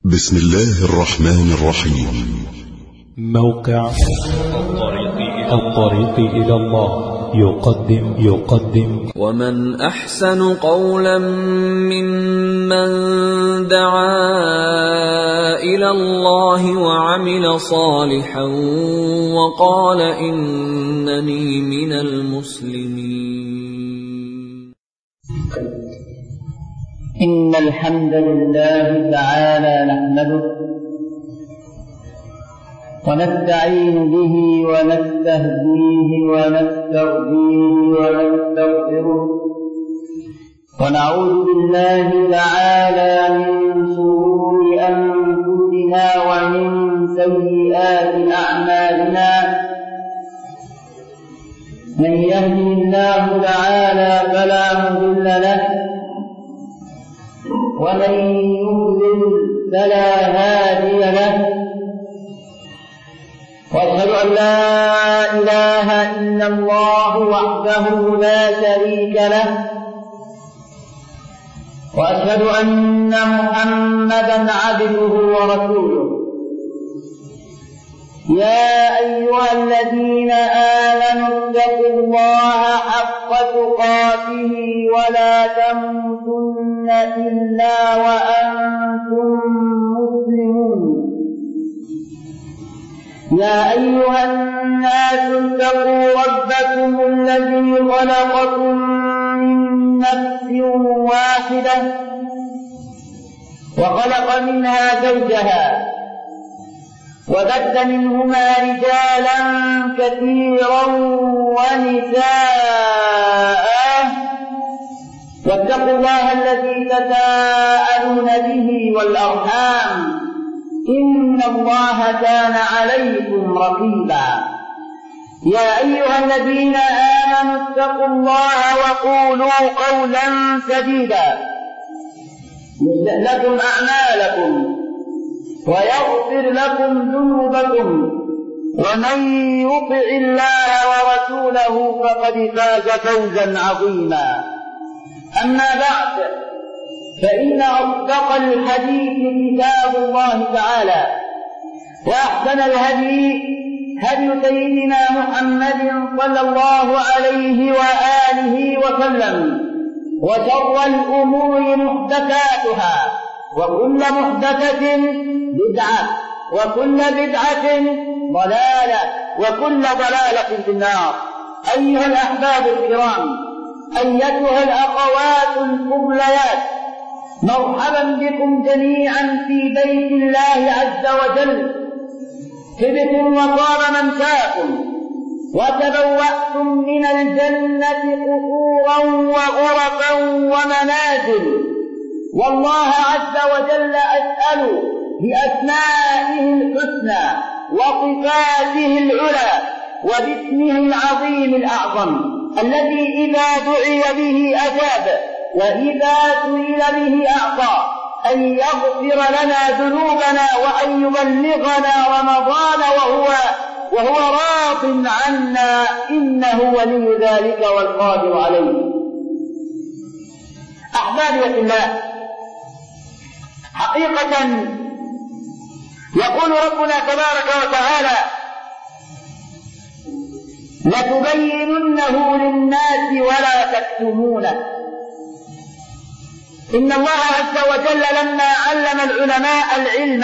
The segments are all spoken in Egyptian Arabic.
بسم الله الرحمن الرحيم موقع الطريق إلى الله يقدم يقدم ومن احسن قولا ممن دعا الى الله وعمل صالحا وقال انني من المسلمين إن الحمد لله تعالى نحمده ونستعين به ونستهديه ونستغفيه ونستغفره ونعوذ بالله تعالى من شرور أنفسنا ومن سيئات أعمالنا من يهده الله تعالى فلا مضل له ومن يضلل فلا هادي له واشهد ان لا اله الا الله وحده لا شريك له واشهد ان محمدا عبده ورسوله يا ايها الذين امنوا اتقوا الله حق تقاته ولا تموتن الا وانتم مسلمون يا أيها الناس اتقوا ربكم الذي خلقكم من نفس واحدة وخلق منها زوجها وبث منهما رجالا كثيرا ونساء واتقوا الله الذي تساءلون به والأرحام إن الله كان عليكم رقيبا يا أيها الذين آمنوا اتقوا الله وقولوا قولا سديدا يصلح لكم أعمالكم ويغفر لكم ذنوبكم ومن يطع الله ورسوله فقد فاز فوزا عظيما أما بعد فإن أصدق الحديث كتاب الله تعالى وأحسن الهدي هدي سيدنا محمد صلى الله عليه وآله وسلم وشر الأمور محدثاتها وكل محدثة بدعة وكل بدعة ضلالة وكل ضلالة في النار أيها الأحباب الكرام أيتها الأخوات الفضليات مرحبا بكم جميعا في بيت الله عز وجل طبتم وطاب ممشاكم وتبوأتم من الجنة قصورا وغرفا ومنازل والله عز وجل أسأل بأسمائه الحسنى وصفاته العلى وباسمه العظيم الأعظم الذي إذا دعي به أجاب وإذا سئل به أعطى أن يغفر لنا ذنوبنا وأن يبلغنا رمضان وهو وهو راض عنا إنه ولي ذلك والقادر عليه أحبابي في الله حقيقة يقول ربنا تبارك وتعالى لتبيننه للناس ولا تكتمونه إن الله عز وجل لما علم العلماء العلم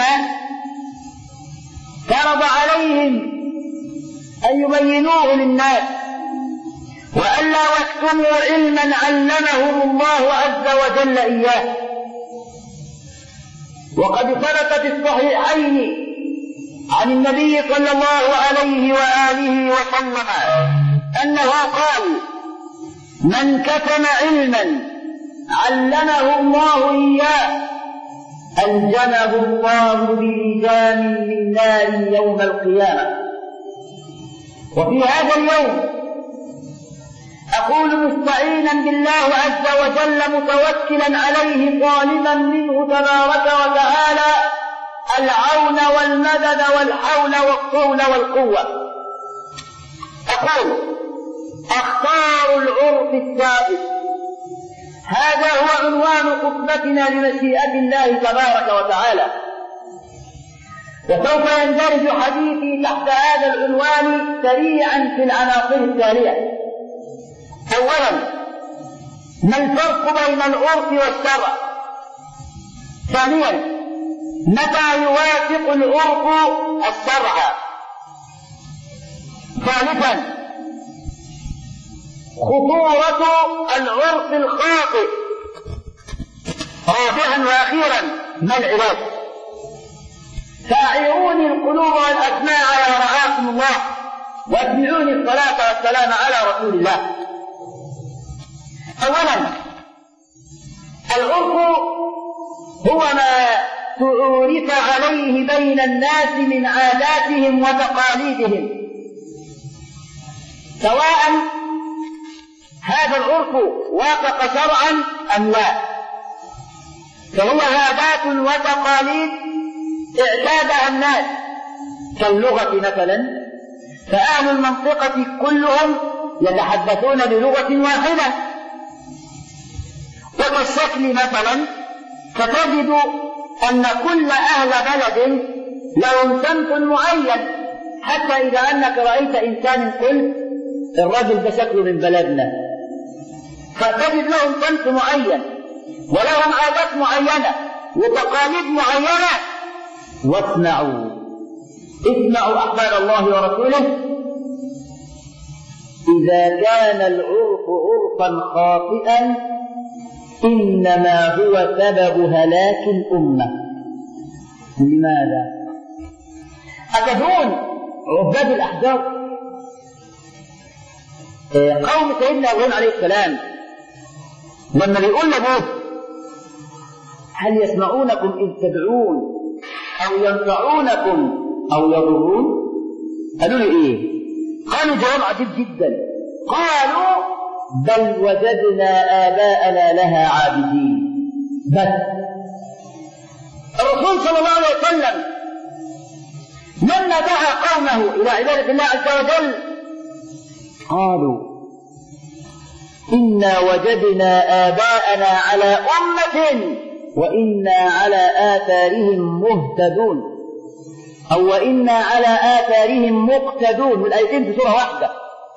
فرض عليهم أن يبينوه للناس وألا يكتموا علما علمهم الله عز وجل إياه وقد ثبت في الصحيحين عن النبي صلى الله عليه وآله وسلم أنه قال من كتم علما علمه الله إياه ألجمه الله بلجام من نار يوم القيامة وفي هذا اليوم أقول مستعينا بالله عز وجل متوكلا عليه طالبا منه تبارك وتعالى العون والمدد والحول والطول والقوة أقول أخطار العرف الثابت هذا هو عنوان خطبتنا بمشيئة الله تبارك وتعالى وسوف يندرج حديثي تحت هذا العنوان سريعا في العناصر التالية أولا ما الفرق بين العرف والشرع ثانيا متى يوافق العرف الشرع ثالثا خطورة العرف الخاطئ رابعا واخيرا ما العلاج فاعيروني القلوب والاسماع يا رعاكم الله واتبعوني الصلاة والسلام على رسول الله اولا العرف هو ما تعورف عليه بين الناس من عاداتهم وتقاليدهم سواء هذا العرف وافق شرعا ام لا فهو عادات وتقاليد اعتادها الناس كاللغه مثلا فاهل المنطقه كلهم يتحدثون بلغه واحده وكالشكل مثلا فتجد أن كل أهل بلد لهم سمت معين حتى إذا أنك رأيت إنسان قلت الرجل ده شكله من بلدنا فتجد لهم سمت معين ولهم عادات معينة وتقاليد معينة واسمعوا اسمعوا أحباب الله ورسوله إذا كان العرف عرفا خاطئا إنما هو سبب هلاك الأمة لماذا؟ أتدرون عباد الأحجار قوم سيدنا إبراهيم عليه السلام لما بيقول لأبوه هل يسمعونكم إذ تدعون أو ينفعونكم أو يضرون؟ قالوا له إيه؟ قالوا جواب عجيب جدا قالوا بل وجدنا آباءنا لها عابدين بس الرسول صلى الله عليه وسلم لما دعا قومه إلى عبادة الله عز وجل قالوا إنا وجدنا آباءنا على أمة وإنا على آثارهم مهتدون أو وإنا على آثارهم مقتدون والآيتين في سورة واحدة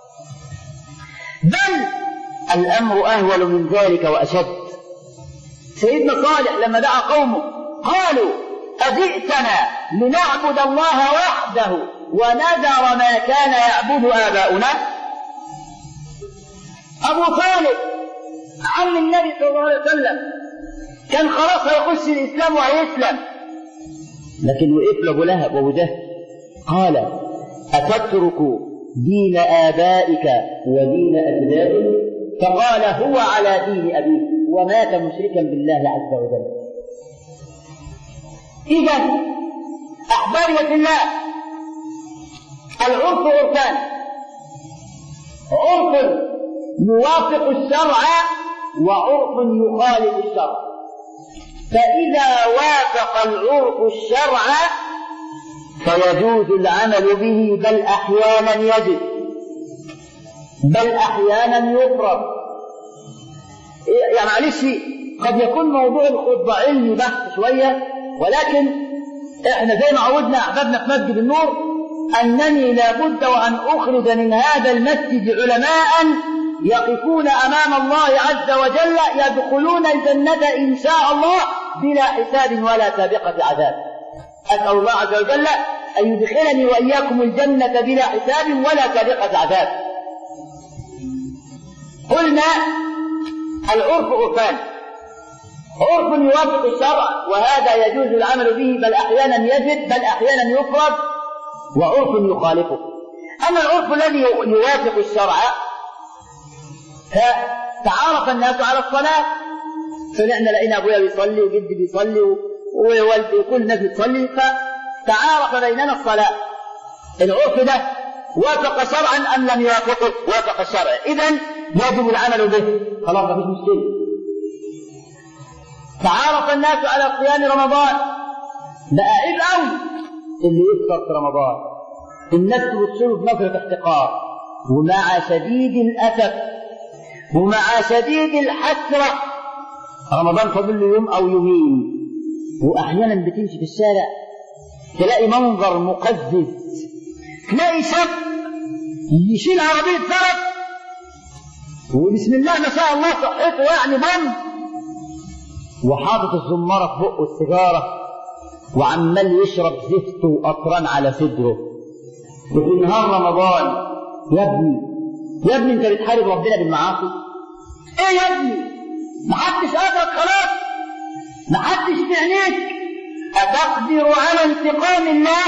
بل الأمر أهول من ذلك وأشد سيدنا صالح لما دعا قومه قالوا أجئتنا لنعبد الله وحده ونذر ما كان يعبد آباؤنا أبو طالب عم النبي صلى الله عليه وسلم كان خلاص هيخش الإسلام وهيسلم لكن وقف له أبو لهب وأبو جهل قال أتترك دين آبائك ودين أجدادك فقال هو على دين أبيه ومات مشركا بالله عز وجل إذا أحبابي الله العرف عرفان عرف يوافق الشرع وعرف يخالف الشرع فإذا وافق العرف الشرع فيجوز العمل به بل أحيانا يجب بل أحيانا يفرض يعني معلش قد يكون موضوع الخطبة علمي بحث شوية ولكن احنا زي ما عودنا أحبابنا في مسجد النور أنني لابد وأن أخرج من هذا المسجد علماء يقفون أمام الله عز وجل يدخلون الجنة إن شاء الله بلا حساب ولا سابقة عذاب أسأل الله عز وجل أن يدخلني وإياكم الجنة بلا حساب ولا سابقة عذاب قلنا العرف عرفان عرف يوافق الشرع وهذا يجوز العمل به بل أحيانا يجب بل أحيانا يفرض وعرف يخالفه أما العرف الذي يوافق الشرع فتعارف الناس على الصلاة سمعنا لقينا أبويا بيصلي وجدي بيصلي ووالدي وكل الناس بتصلي فتعارف بيننا الصلاة العرف ده وافق شرعا أم لم يوافقه وافق الشرع إذا يجب العمل به خلاص مفيش مشكلة تعارف الناس على صيام رمضان بقى عيب قوي اللي يفطر في رمضان الناس تبص له بنظرة احتقار ومع شديد الأسف ومع شديد الحسرة رمضان فاضل له يوم أو يومين واحيانا بتمشي في الشارع تلاقي منظر مقزز تلاقي شاب يشيل عربيه زلط وبسم الله ما شاء الله صحته يعني بم وحاطط الزماره في بقه السيجاره وعمال يشرب زفت وقطران على صدره وفي نهار رمضان يا ابني يا ابني انت بتحارب ربنا بالمعاصي ايه يا ابني محدش قادرك خلاص محدش في عينيك أتقدر على انتقام الله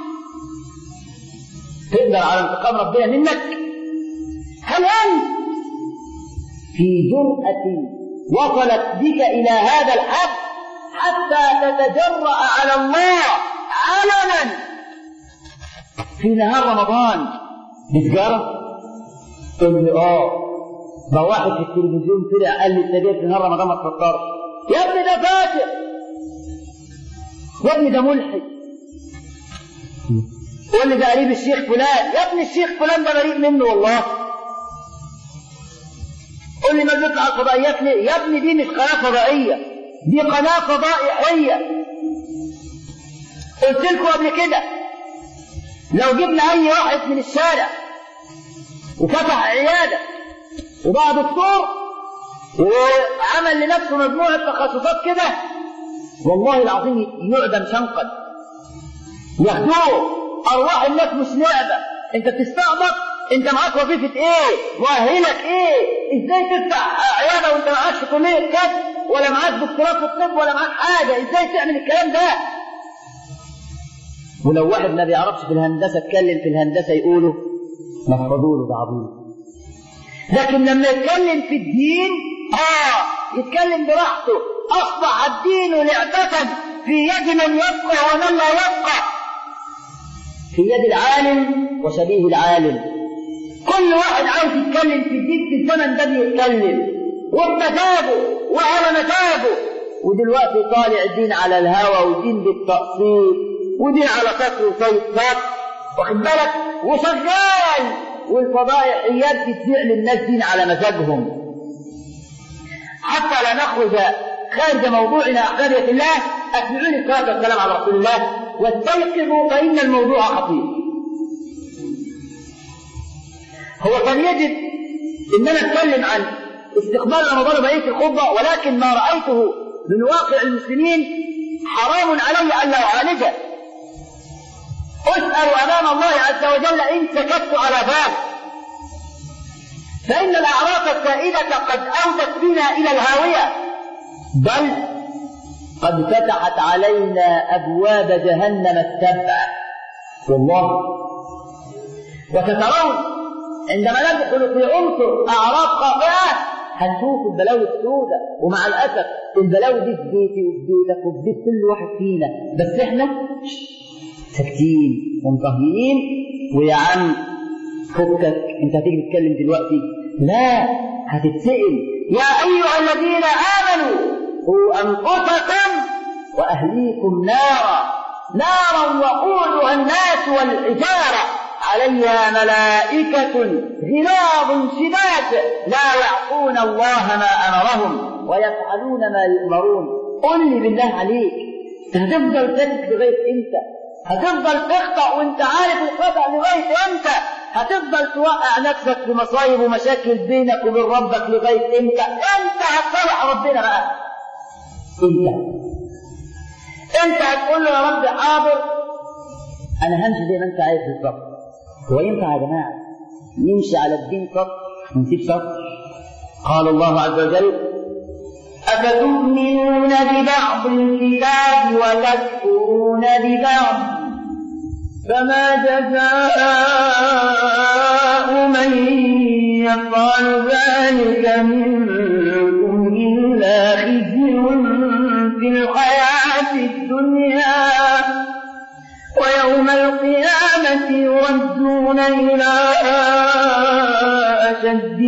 تقدر على انتقام ربنا منك هل أنت في جرأة وصلت بك إلى هذا الحد حتى تتجرأ على الله علنا في نهار رمضان بتجارة تقول لي اه ما واحد في التلفزيون طلع قال لي السجاير في نهار رمضان ما تفطرش يا ابني ده فاجر يا ابني ده ملحد قول لي ده قريب الشيخ فلان يا ابني الشيخ فلان ده بريء منه والله قول لي ما بيطلع الفضائيات ليه يا ابني دي مش قناه فضائيه دي قناه فضائحيه قلت لكم قبل كده لو جبنا اي واحد من الشارع وفتح عياده وبقى دكتور وعمل لنفسه مجموعه تخصصات كده والله العظيم يعدم شنقا ياخدوه ارواح الناس مش لعبه انت بتستعبط انت معاك وظيفه ايه مؤهلك ايه ازاي تفتح عياده وانت معاكش كليه كذا ولا معاك دكتوراه في الطب ولا معاك حاجه ازاي تعمل الكلام ده ولو واحد ما بيعرفش في الهندسه اتكلم في الهندسه يقولوا نفضوا له ده عبيط لكن لما يتكلم في الدين اه يتكلم براحته اصبح الدين لعبه في يد من يفقه ومن لا يفقه في يد العالم وشبيه العالم كل واحد عاوز يتكلم في الدين في الزمن ده بيتكلم وبمزاجه وعلى مزاجه ودلوقتي طالع دين على الهوى ودين بالتقسيط ودين على سطر وصيد سطر واخد بالك وشغال والفضائحيات بتبيع للناس دين على مزاجهم حتى لا نخرج خارج موضوعنا أحبابية الله أسمعوني الصلاة والسلام على رسول الله واستيقظوا فإن الموضوع خطير هو كان يجب ان انا اتكلم عن استقبال رمضان وبقيه الخطبه ولكن ما رايته من واقع المسلمين حرام علي الا اعالجه اسال امام الله عز وجل ان سكت على ذلك فان الاعراف السائده قد اودت بنا الى الهاويه بل قد فتحت علينا ابواب جهنم السبع والله وسترون عندما ندخل في عنصر اعراض خاطئه هنشوف البلاوي السوداء ومع الاسف البلاوي دي في بيتي وفي بيتك وفي بيت كل واحد فينا بس احنا ساكتين ومطهيين ويا عم فكك انت هتيجي تتكلم دلوقتي لا هتتسأل يا ايها الذين امنوا قوا انفسكم واهليكم نارا نارا وقودها الناس والحجاره عليها ملائكة غلاظ شداد لا يعصون الله ما أمرهم ويفعلون ما يؤمرون قل لي بالله عليك هتفضل تكذب لغاية إمتى؟ هتفضل تخطأ وأنت عارف الخطأ لغاية إمتى؟ هتفضل توقع نفسك في مصايب ومشاكل بينك وبين ربك لغاية إمتى؟ إمتى هتصالح ربنا بقى؟ إمتى؟ إمتى هتقول له يا رب حاضر أنا همشي زي ما أنت عايز بالظبط هو ينفع يا جماعة نمشي على الدين سطر ونسيب سطر قال الله عز وجل أفتؤمنون ببعض الكتاب وتكفرون ببعض فما جزاء من يفعل ذلك منكم إلا خزي في الحياة الدنيا ويوم القيامة يردون إلى أشد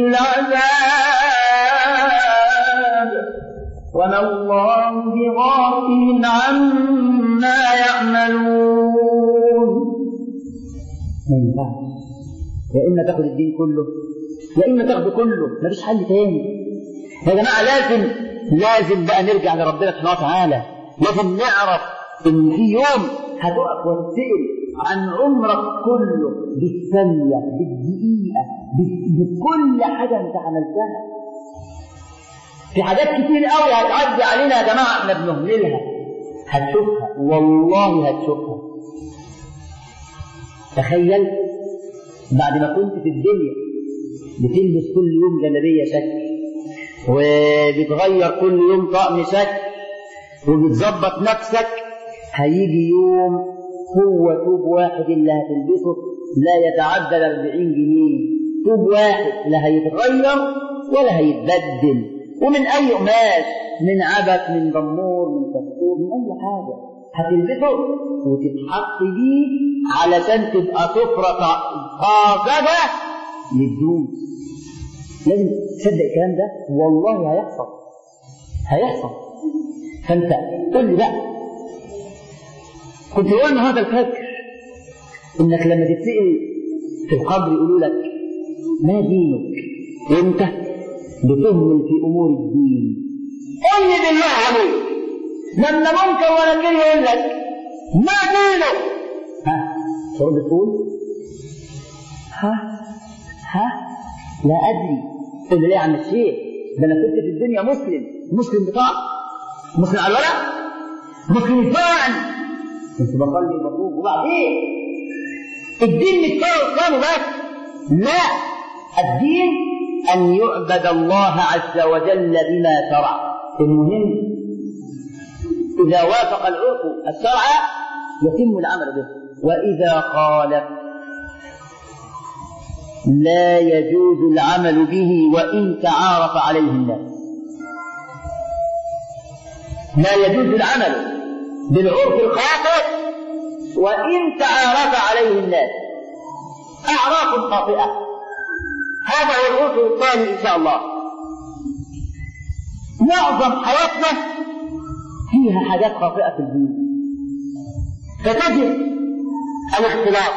العذاب وما الله بغافل عما يعملون ما ينفعش يا إما تاخد الدين كله يا إما تاخده كله مفيش حل تاني يا جماعة لازم لازم بقى نرجع لربنا سبحانه وتعالى لازم نعرف ان في يوم هتقف وتسأل عن عمرك كله بالثانية بالدقيقة بكل حاجة انت عملتها في حاجات كتير قوي هتعدي علينا يا جماعة احنا بنهملها هتشوفها والله هتشوفها تخيل بعد ما كنت في الدنيا بتلبس كل يوم جلابية شكل وبتغير كل يوم طقم شكل وبتظبط نفسك هيجي يوم هو توب واحد اللي هتلبسه لا يتعدى ال 40 جنيه توب واحد لا هيتغير ولا هيتبدل ومن اي قماش من عبث من ضمور من كفتور من اي حاجه هتلبسه وتتحط بيه علشان تبقى سفرة طازجة للدروس لازم تصدق الكلام ده والله هيحصل هيحصل فانت قول لي بقى كنت قلنا هذا الفجر انك لما تتسأل في القبر يقولوا لك ما دينك وانت بتهمل في امور الدين قل لي بالله عليك لما ممكن ولا كده يقول لك ما دينك ها ترد تقول ها ها لا ادري تقول ليه يا عم الشيخ ده انا كنت في الدنيا مسلم مسلم بطاعه مسلم على الورق مسلم فعلا كنت بصلي وبصوم وبعدين الدين مش كده قدامه بس لا الدين ان يعبد الله عز وجل بما شرع المهم اذا وافق العرف الشرع يتم العمل به واذا خالف لا يجوز العمل به وان تعارف عليه الناس لا يجوز العمل بالعرف الخاطئ وإن تعارف عليه الناس أعراف خاطئة هذا هو العرف الثاني إن شاء الله معظم حياتنا فيها حاجات خاطئة في الدين فتجد الاختلاط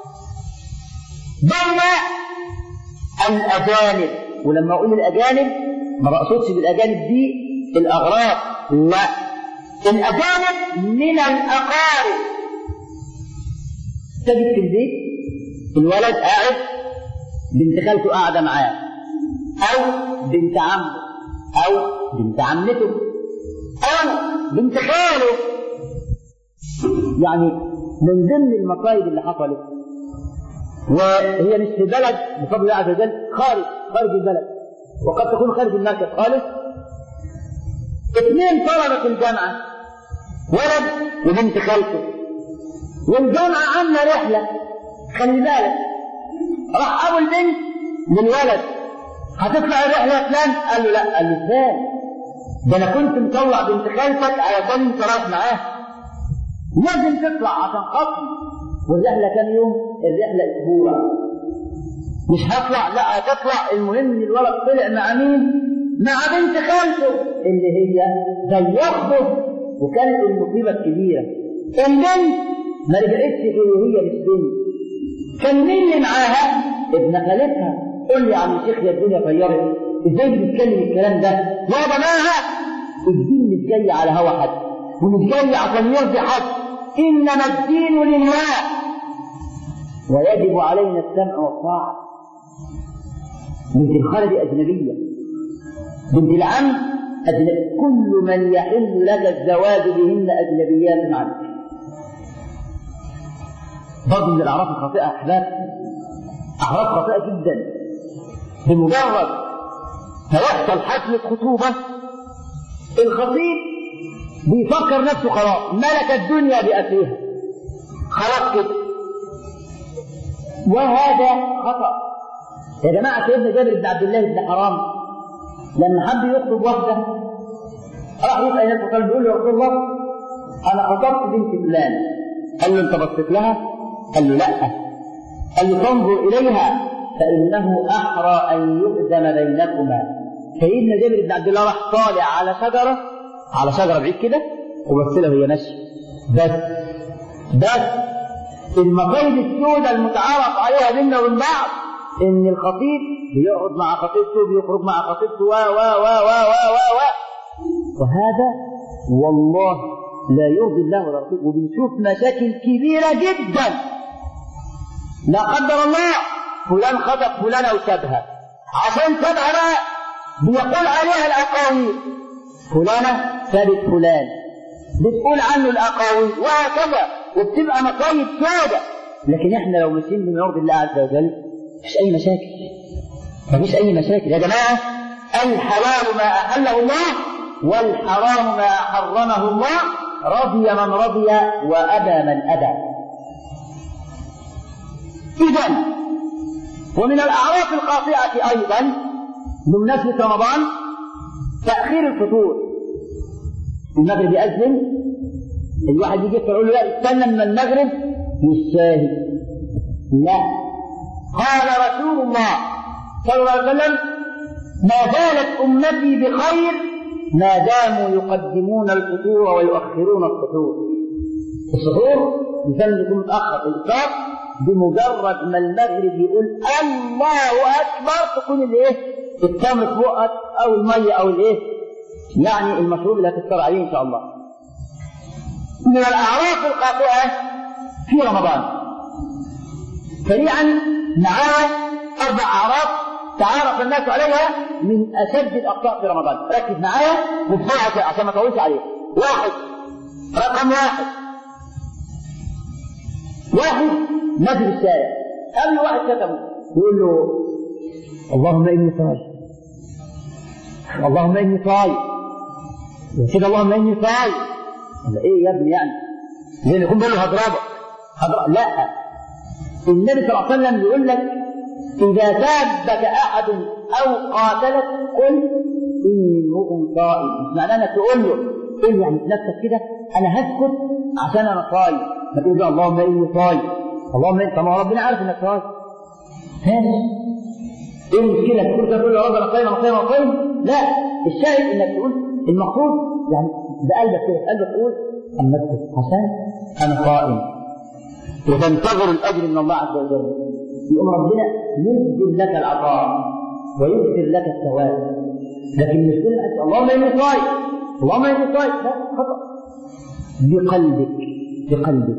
بين الأجانب ولما أقول الأجانب ما بقصدش بالأجانب دي الأغراض لا الأجانب من الأقارب تجد في البيت الولد قاعد بنت خالته قاعدة معاه أو بنت عمه أو بنت عمته أو بنت خاله يعني من ضمن المصايب اللي حصلت وهي مش في بلد بفضل الله عز وجل خارج خارج البلد وقد تكون خارج المركز خالص اثنين طلبة في الجامعة ولد وبنت خالته والجامعة عاملة رحلة خلي بالك راح أبو البنت للولد هتطلع الرحلة يا فلان؟ قال له لا قال له ازاي؟ ده أنا كنت مطلع بنت خالتك علشان أنت رايح معاها لازم تطلع عشان خاطري والرحلة كام يوم؟ الرحلة أسبوع مش هطلع لا هتطلع المهم ان الولد طلع مع مين؟ مع بنت خالته اللي هي زي يخطب وكانت المصيبة الكبيرة البنت ما رجعتش وهي مش بنت كان مين اللي معاها؟ ابن خالتها قول لي يا عم الشيخ يا الدنيا غيرت ازاي بتتكلم الكلام ده؟ يا جماعة الدين مش جاي على هوا حد ومش جاي عشان يرضي حد انما الدين لله ويجب علينا السمع والطاعة بنت الخالة أجنبية بنت العم أجنبي كل من يحل لك الزواج بهن أجنبيات عنك برضه من الأعراف الخاطئة أحباب أعراف خاطئة جدا بمجرد هيحصل حفلة خطوبة الخطيب بيفكر نفسه خلاص ملك الدنيا بأسرها خلاص كده وهذا خطأ يا جماعة سيدنا جابر بن عبد الله بن حرام لما حب يخطب واحدة راح يسأل النبي صلى الله عليه وسلم بيقول له يا رسول الله أنا خطبت بنت فلان قال له أنت بصيت لها؟ قال له لا قال له تنظر إليها فإنه أحرى أن يؤذن بينكما سيدنا جابر بن عبد الله راح طالع على شجرة على شجرة بعيد كده وبص لها وهي ماشية بس بس المصايب السوداء المتعارف عليها بيننا وبين بعض ان الخطيب بيقعد مع خطيبته بيخرج مع خطيبته و و و و و و و وهذا والله لا يرضي الله ولا رسوله وبنشوف مشاكل كبيرة جدا لا قدر الله فلان خطب فلانة وسابها عشان سابها بقى بيقول عليها الأقاويل فلانة سابت فلان بتقول عنه الأقاويل وهكذا وبتبقى مصايب سودة لكن احنا لو ماشيين بما يرضي الله عز وجل مفيش أي مشاكل مفيش أي مشاكل يا جماعة الحلال ما أحله الله والحرام ما حرمه الله رضي من رضي وأبى من أبى إذا ومن الأعراف القاطعة أيضا بمناسبة رمضان تأخير الفطور المغرب يأذن الواحد يجي يقول له لا استنى من المغرب مش شاهد لا قال رسول الله صلى الله عليه وسلم ما زالت أمتي بخير ما داموا يقدمون الفطور ويؤخرون السحور السحور لازم يكون متأخر الإفطار بمجرد ما المغرب يقول الله أكبر تكون الإيه؟ التمر في بقك أو المية أو الإيه؟ يعني المشروب اللي هتفطر عليه إن شاء الله. من الأعراف القاطعة في رمضان. سريعا معانا أربع أعراف تعارف الناس عليها من أشد الأخطاء في رمضان. ركز معايا وبسرعة عشان ما أطولش عليك. واحد رقم واحد واحد نزل الشارع قبل واحد كتبه يقول له اللهم اني صايم اللهم اني صايم كده اللهم اني صايم ايه يا ابني يعني لان يكون بيقول له هضربك هضرب لا النبي صلى الله عليه وسلم بيقول لك اذا سابك احد او قاتلك قل اني امرؤ صائم مش معناه انك تقول له ايه يعني في نفسك كده انا هسكت عشان انا صايم ما تقول له اللهم اني صايم اللهم انت ما ربنا عارف انك صايم هذا ايه المشكله تقول تقول يا رب انا صايم انا صايم انا صايم لا الشاهد انك تقول المقصود يعني بقلبك كده قلبك تقول اما اسكت عشان انا صائم وتنتظر الاجر من الله عز وجل يقوم ربنا يجزل لك العطاء ويغفر لك الثواب لكن مش كل اللهم اني صايم اللهم اني صايم لا خطا بقلبك بقلبك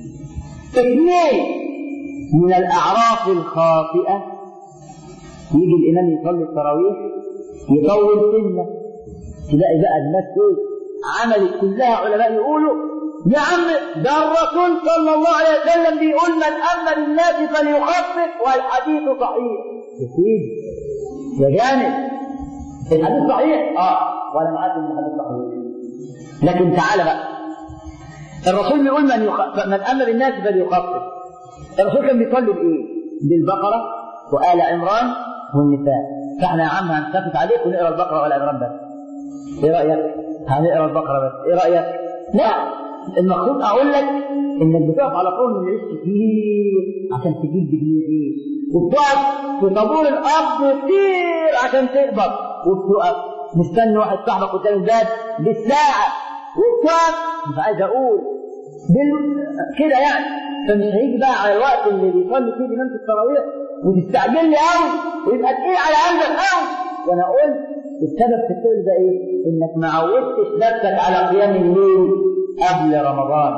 اثنين من الأعراف الخاطئة يجي الإمام يصلي التراويح يطول سنة تلاقي بقى الناس دول عملت كلها علماء يقولوا يا عم ده الرسول صلى الله عليه وسلم بيقول من أما بالناس فليخفف والحديث صحيح يا سيدي يا جامد الحديث صحيح اه وانا معاك ان الحديث صحيح لكن تعالى بقى الرسول بيقول من يخ... من امر بالناس فليخفف الرسول كان بيصلي بايه؟ بالبقره وال عمران والنساء فاحنا يا عم هنخفف عليك ونقرا البقره وال عمران بس ايه رايك؟ هنقرا البقره بس ايه رايك؟ لا المقصود اقول لك انك بتقف على قول من العيش كتير عشان تجيب بجنيه عيش وبتقف في طابور الارض كتير عشان تقبض وبتقف مستني واحد صاحبك قدام الباب بالساعه وبتقف مش عايز اقول بال... كده يعني فمش هيجي بقى على الوقت اللي بيصلي فيه الامام في التراويح وتستعجل لي قوي ويبقى تقيل على قلبك قوي وانا قلت السبب في التقل ده ايه؟ انك ما عودتش نفسك على قيام الليل قبل رمضان.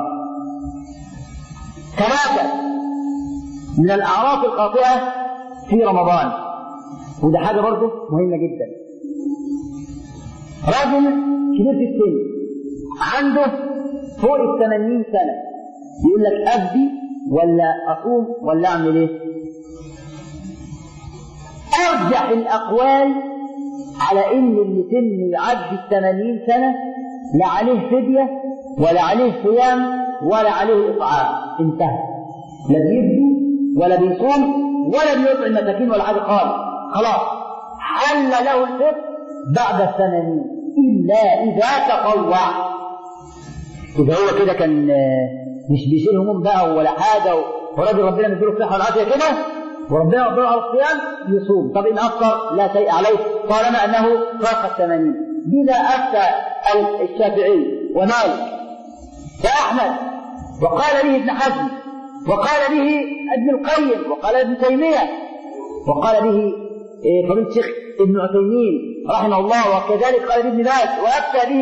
ثلاثة من الأعراف القاطعة في رمضان وده حاجة برضه مهمة جدا. راجل كبير في السن عنده فوق ال 80 سنة يقول لك أبدي ولا أصوم ولا أعمل إيه؟ أرجح الأقوال على إن اللي سن يعدي ال 80 سنة لا عليه فدية ولا عليه صيام ولا عليه إطعام انتهى لا بيبدي ولا بيصوم ولا بيطعم المساكين ولا حاجة خالص خلاص حل له الفطر بعد الثمانين إلا إذا تطوع إذا هو كده كان مش بيشيل هموم بقى ولا حاجة وراجل ربنا مديله الصحة والعافية كده وربنا يقدر على الصيام يصوم طب إن أفطر لا شيء عليه طالما أنه فاق الثمانين بذا أفتى الشافعي ومالك وأحمد وقال به ابن حزم وقال به ابن القيم وقال ابن تيمية وقال به فضيلة الشيخ ابن عثيمين رحمه الله وكذلك قال ابن باز وأفتى به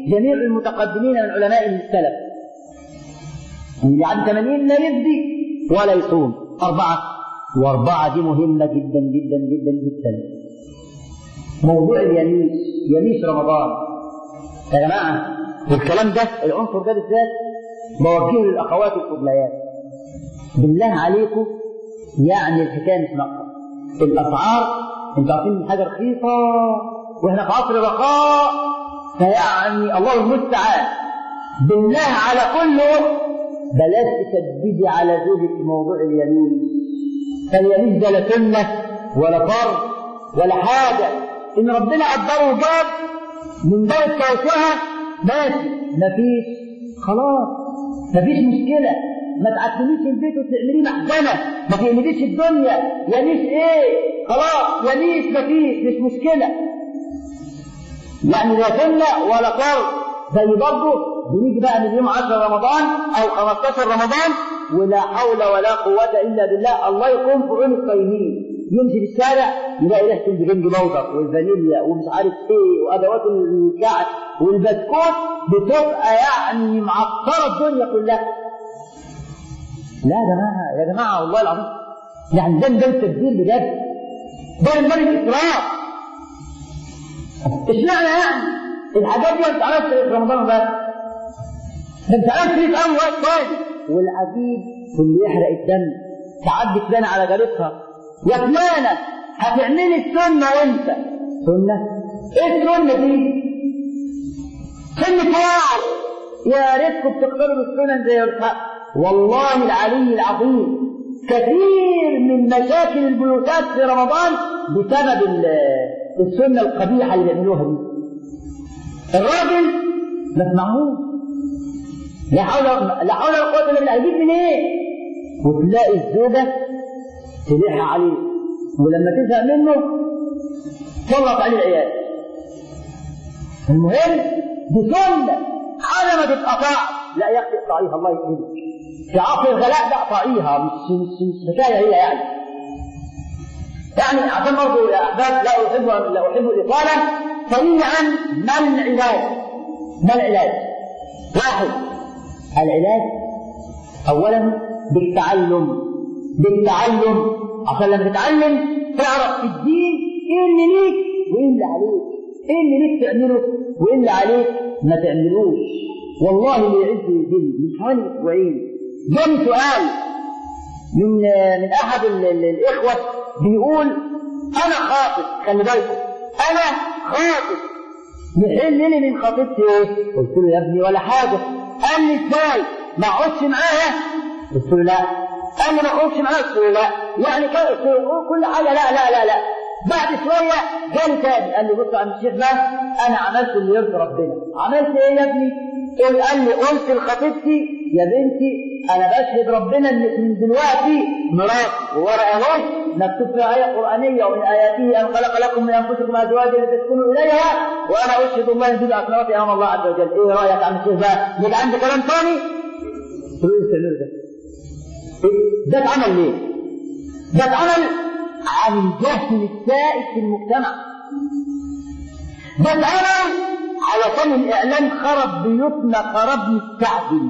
جميع المتقدمين من علماء السلف اللي عنده 80 لا يبدي ولا يصوم أربعة وأربعة دي مهمة جدا جدا جدا جدا موضوع اليميس يميس رمضان يا جماعة والكلام ده العنصر ده بالذات بوجهه للأخوات الفضليات بالله عليكم يعني الحكاية مش ناقصة الأسعار أنتوا عارفين إن حاجة رخيصة وإحنا في عصر رخاء فيعني الله المستعان بالله على كله بلاش تشددي على زوجك في موضوع اليمين فاليمين ده لا سنة ولا فرض ولا حاجة إن ربنا قدره وجاب من باب التوسعة ماشي مفيش خلاص مفيش مشكلة ما تعتميش البيت وتعمليه محزنة ما تقلبيش الدنيا يميش ايه خلاص يميش مفيش مش مشكلة يعني لا سنة ولا فرض زي برضه بنيجي بقى من يوم 10 رمضان او 15 رمضان ولا حول ولا قوة الا بالله الله يكون في عون الصايمين يمشي في الشارع يلاقي ريحة البرنج بودر والفانيليا ومش عارف ايه وادوات الكعك والبسكوت بتبقى يعني معطرة الدنيا كلها لا يا جماعة يا جماعة والله العظيم يعني ده ده التبديل بجد ده ده الإسراف اشمعنى يعني الحاجات دي انت عملت في رمضان بس ده انت عملت في اول وقت تاني والعجيب واللي يحرق الدم تعدي فلانة على جارتها يا فلانة هتعملي السنة امتى؟ سنة؟ ايه السنة دي؟ سنة واحد يا ريتكم بتقتربوا السنن زي الحق والله العلي العظيم كثير من مشاكل البيوتات في رمضان بسبب السنة القبيحة اللي بيعملوها دي الراجل ما اسمعهوش لا حول لا حول ولا قوة إلا بالله هيجيب منين؟ إيه؟ وتلاقي الزوجة تلح عليه ولما تزهق منه تطلق عليه العيال المهم دي سنة على ما تتقطع لا يا اختي اقطعيها الله يكرمك في عصر الغلاء ده اقطعيها مش مش مش حكايه هي يعني يعني عشان برضه يا احباب لا احب لا احب الاطاله سريعا ما العلاج؟ ما العلاج؟ واحد العلاج اولا بالتعلم بالتعلم عشان لما تتعلم تعرف في الدين ايه اللي ليك وايه اللي عليك ايه اللي ليك تعمله وايه اللي عليك ما تعملوش والله اللي يعز الدين من حوالي اسبوعين جاني سؤال من من احد ال ال الاخوه بيقول انا خاطب خلي بالكم انا خاطب يحل لي من خطيبتي ايه؟ قلت له يا ابني ولا حاجه قال لي ازاي؟ ما اقعدش معاها؟ قلت له لا قال لي ما اقعدش معاها قلت له لا يعني كل حاجه لا لا لا لا بعد شويه جالي تاني قال لي بص يا عم الشيخ بقى انا عملت اللي يرضي ربنا عملت ايه يا ابني؟ قال لي قلت لخطيبتي يا بنتي انا بشهد ربنا ان من دلوقتي مراتي وورقه اهو مكتوب فيها ايه قرانيه ومن اياته ان خلق لكم من انفسكم ازواجا لتسكنوا اليها وانا اشهد الله ان تبقى اسماواتي امام الله عز وجل ايه رايك يا عم الشيخ بقى؟ يبقى عندي كلام ثاني؟ قلت له ده ده اتعمل ليه؟ ده اتعمل عن الجهل السائد في المجتمع ده اتعمل علشان الاعلام خرب بيوتنا خراب مستعجل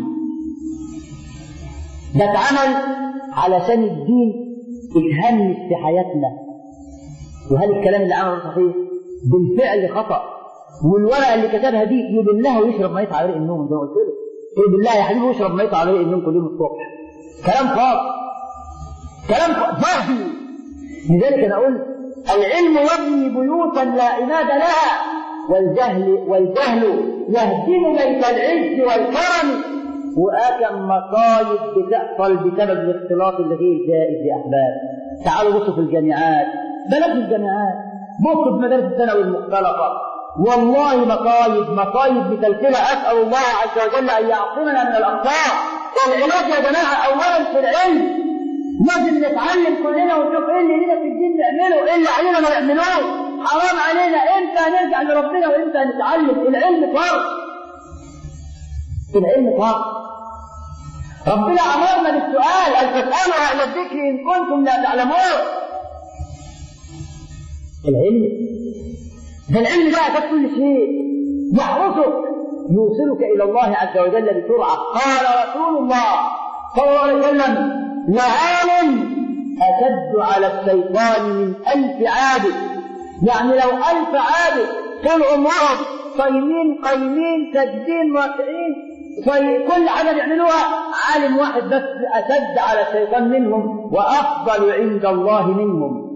ده اتعمل علشان الدين اتهمس في حياتنا وهل الكلام اللي عمله صحيح بالفعل خطا والورقه اللي كتبها دي يبلها ويشرب ميه على ريق النوم زي ما قلت له ايه بالله يا حبيبي واشرب ميه على ريق النوم كل يوم الصبح كلام فاضي كلام فاضي لذلك انا قلت العلم يبني بيوتا لا عماد لها والجهل والجهل يهدم بيت العز والكرم وأكم مصايب بتحصل بسبب الاختلاط الغير جائز يا أحباب تعالوا بصوا في الجامعات بلاش الجامعات بصوا في مدارس الثانوي المختلطة والله مصايب مصايب متلتلة أسأل الله عز وجل أن يعصمنا من الأخطاء العلاج يا جماعة أولا في العلم لازم نتعلم كلنا ونشوف ايه اللي لينا في الدين نعمله ايه اللي علينا ما نعملوش حرام علينا امتى نرجع لربنا وامتى نتعلم العلم فرض العلم فرض ربنا امرنا بالسؤال ان تسالوا اهل الذكر ان كنتم لا تعلمون العلم ده العلم بقى ده كل شيء يحرسك يوصلك إلى الله عز وجل بسرعة قال رسول الله صلى الله عليه وسلم لعالم أشد على الشيطان من ألف عابد يعني لو ألف عابد طلعوا مرض صايمين قايمين ساجدين راكعين في كل عمل يعملوها عالم واحد بس أشد على الشيطان منهم وأفضل عند الله منهم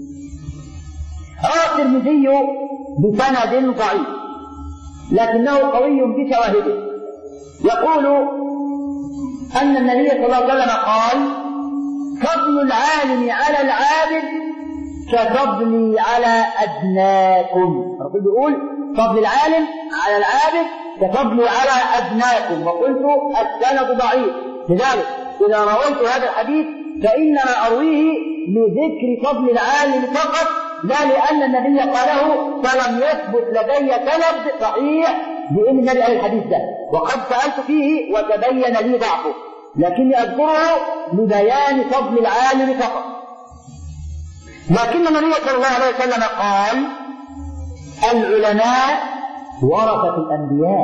روى الترمذي بسند ضعيف لكنه قوي بشواهده يقول أن النبي صلى الله عليه وسلم قال فضل العالم على العابد كفضلي على أدناكم الرسول بيقول فضل العالم على العابد كفضلي على أدناكم وقلت السند ضعيف لذلك إذا رويت هذا الحديث فإنما أرويه لذكر فضل العالم فقط لا لأن النبي قاله فلم يثبت لدي سند صحيح بأن النبي قال الحديث ده وقد سألت فيه وتبين لي ضعفه لكني أذكره لبيان فضل العالم فقط لكن النبي صلى الله عليه وسلم قال العلماء ورثة الأنبياء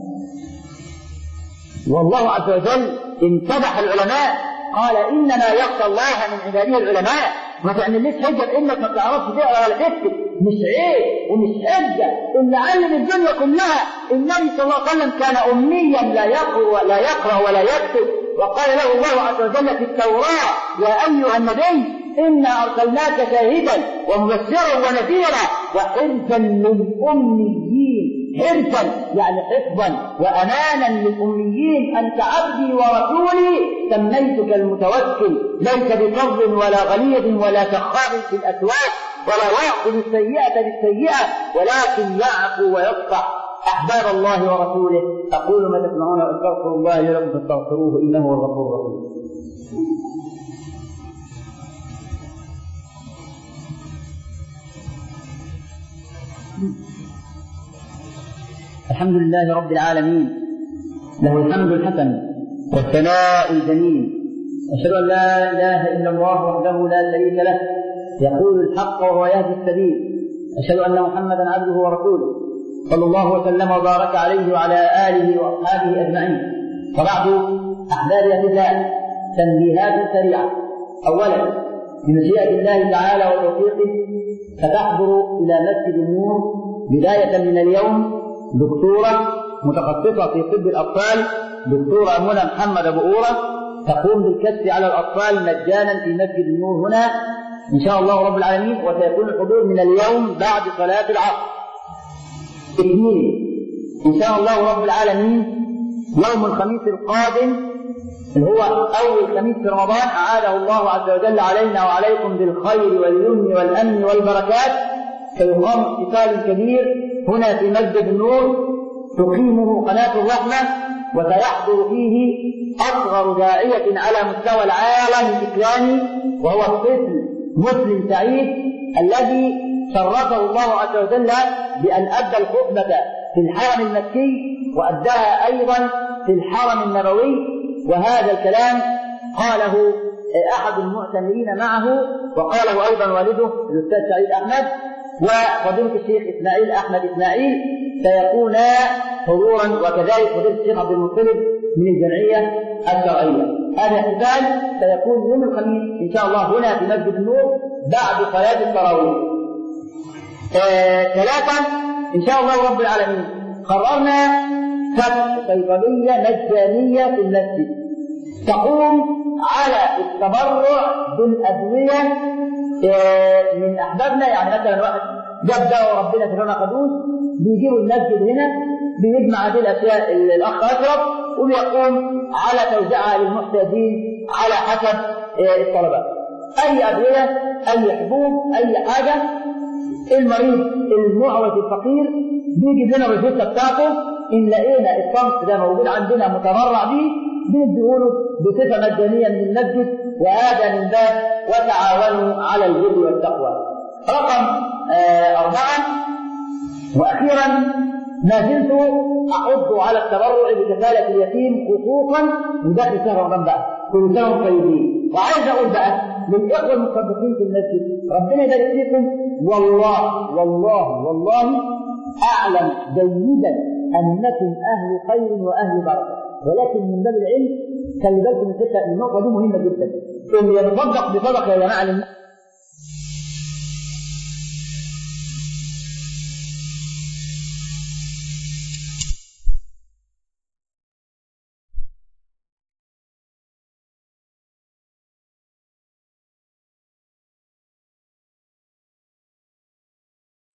والله عز وجل امتدح العلماء قال إنما يخشى الله من عباده العلماء ما تعمليش حجة بإنك ما تعرفش تقرا ولا تكتب مش عيب ومش حجة اللي علم الدنيا كلها النبي صلى الله عليه وسلم كان أميا لا يقرأ ولا يقرأ ولا يكتب وقال له الله عز وجل في التوراة يا أيها النبي إنا أرسلناك شاهدا ومبشرا ونذيرا وحرزا للأميين حرزا يعني حفظا وأمانا للأميين أنت عبدي ورسولي سميتك المتوكل ليس بفظ ولا غليظ ولا سخاب في الأسواق ولا يأخذ السيئة بالسيئة ولكن يعفو ويصفح أحباب الله ورسوله أقول ما تسمعون وأستغفر الله لي ولكم فاستغفروه إنه هو الغفور الرحيم الحمد لله رب العالمين له الحمد الحسن والثناء الجميل أشهد أن لا إله إلا الله وحده لا شريك له يقول الحق وهو يهدي السبيل أشهد أن محمدا عبده ورسوله صلى الله وسلم وبارك عليه وعلى آله وأصحابه أجمعين وبعد أحبابي في الله تنبيهات سريعة أولا بمشيئة الله تعالى وتوفيقه ستحضر إلى مسجد النور بداية من اليوم دكتورة متخصصة في طب الأطفال دكتورة منى محمد أبو أورة تقوم بالكشف على الأطفال مجانا في مسجد النور هنا إن شاء الله رب العالمين وسيكون الحضور من اليوم بعد صلاة العصر اثنين إن شاء الله رب العالمين يوم الخميس القادم اللي هو أول خميس في رمضان أعاده الله عز وجل علينا وعليكم بالخير واليمن والأمن والبركات سيقام احتفال كبير هنا في مسجد النور تقيمه قناة الرحمة وسيحضر فيه أصغر داعية على مستوى العالم الإسلامي وهو الطفل مسلم سعيد الذي شرفه الله عز وجل بأن أدى الخطبة في الحرم المكي وأداها أيضا في الحرم النبوي وهذا الكلام قاله أحد المعتمرين معه وقاله أيضا والده الأستاذ سعيد أحمد وفضيلة الشيخ إسماعيل أحمد إسماعيل سيكونا حضورا وكذلك فضيلة الشيخ عبد المطلب من الجمعية الشرعية هذا الاحتفال سيكون يوم الخميس إن شاء الله هنا في مسجد النور بعد صلاة التراويح آه ثلاثا إن شاء الله رب العالمين قررنا فتح صيدلية مجانية في المسجد تقوم على التبرع بالأدوية من أحبابنا يعني مثلا واحد جاب دواء وربنا شفاه ما خدوش بيجيبوا المسجد هنا بيجمع هذه الأشياء الأخ أشرف وبيقوم على توزيعها للمحتاجين على حسب الطلبات أي أدوية أي حبوب أي حاجة المريض المعوج الفقير بيجيب لنا الروشته بتاعته ان لقينا الصنف ده موجود عندنا متبرع به بنديهوله بصفه مجانيه من المسجد وهذا من باب وتعاونوا على البر والتقوى. رقم آه أربعة وأخيرا ما زلت أحض على التبرع بكفالة اليتيم خصوصا من داخل شهر رمضان بقى كل سنة وانتم طيبين وعايز أقول بقى للإخوة المصدقين في المسجد ربنا يبارك فيكم والله والله والله أعلم جيدا انكم اهل خير واهل بركه ولكن من باب العلم خلي بالكم من الحته النقطه دي مهمه جدا اللي يتصدق بصدقه يا جماعه